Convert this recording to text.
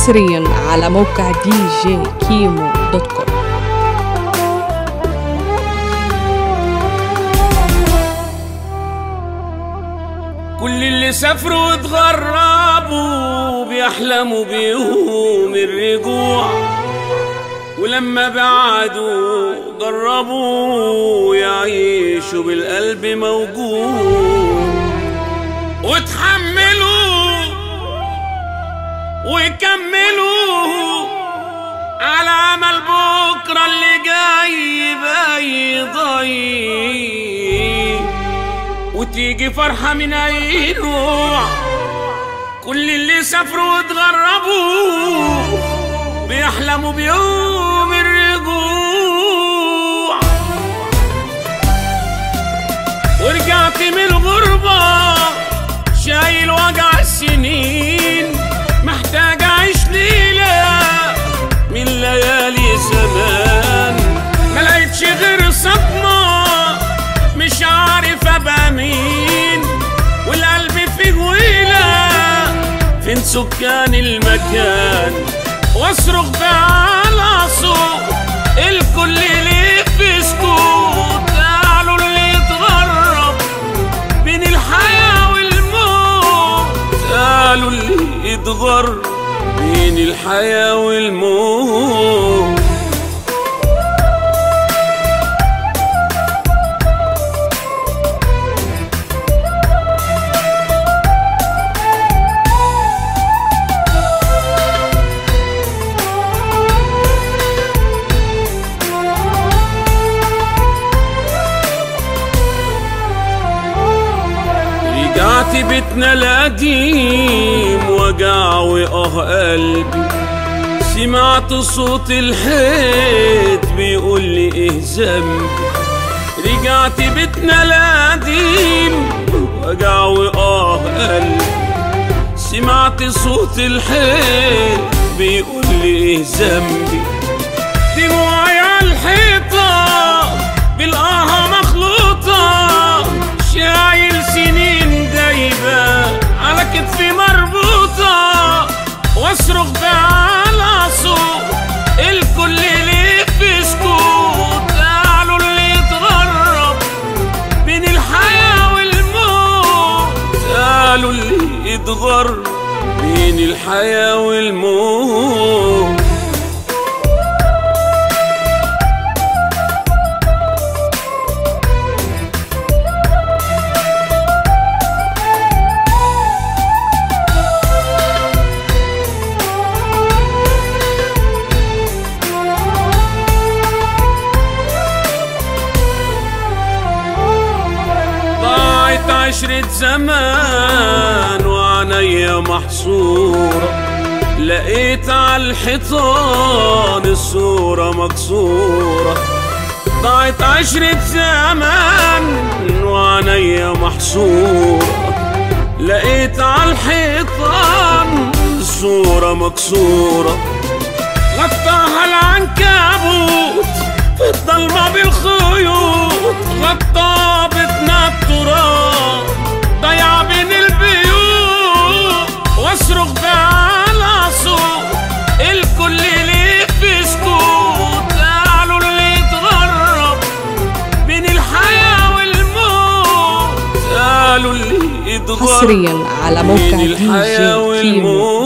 حصريا على موقع دي جي كيمو دوت كوم كل اللي سافروا واتغربوا بيحلموا بيهم الرجوع ولما بعدوا جربوا يعيشوا بالقلب موجوع وتحملوا ويكملوا على امل بكره اللي جاي باي ضيق وتيجي فرحة من أي نوع كل اللي سافروا واتغربوا بيحلموا بيوم الرجوع ورجعت من الغربة شايل وجع السنين محتاج أعيش ليلة من ليالي زمان ما لقيتش غير صدمة مش عارف ابقى مين والقلب فيه ويلة فين سكان المكان واصرخ بعلى صوت الكل ليه في سكوت قالوا اللي يتغرب بين الحياة والموت قالوا اللي يتغرب بين الحياة والموت رجعت بيتنا القديم وجع واه قلبي سمعت صوت الحيط بيقول لي ايه ذنبي رجعت بيتنا القديم وجع واه قلبي سمعت صوت الحيط بيقول لي ايه ذنبي دموعي على الحيطة بالآه مخلوطة شايل سنين دايبة على كتفي مربوطة واصرخ بعلى صوت الكل ليه في سكوت قالوا اللي يتغرب بين الحياة والموت قالوا اللي يتغرب بين الحياة والموت ضاعت عشرة زمان وعنيا محصورة لقيت على الحيطان الصورة مكسورة ضاعت عشرة زمان وعنيا محصورة لقيت على الحيطان الصورة مكسورة غطاها العنكبوت في الضلمة بالخيوط غطى بيتنا التراب ضيع بين البيوت واصرخ بعلى صوت الكل ليه في سكوت قالوا اللي يتغرب بين الحياة والموت قالوا اللي يتغرب حصريا على موقع بين دي جي الحياة كيمو والموت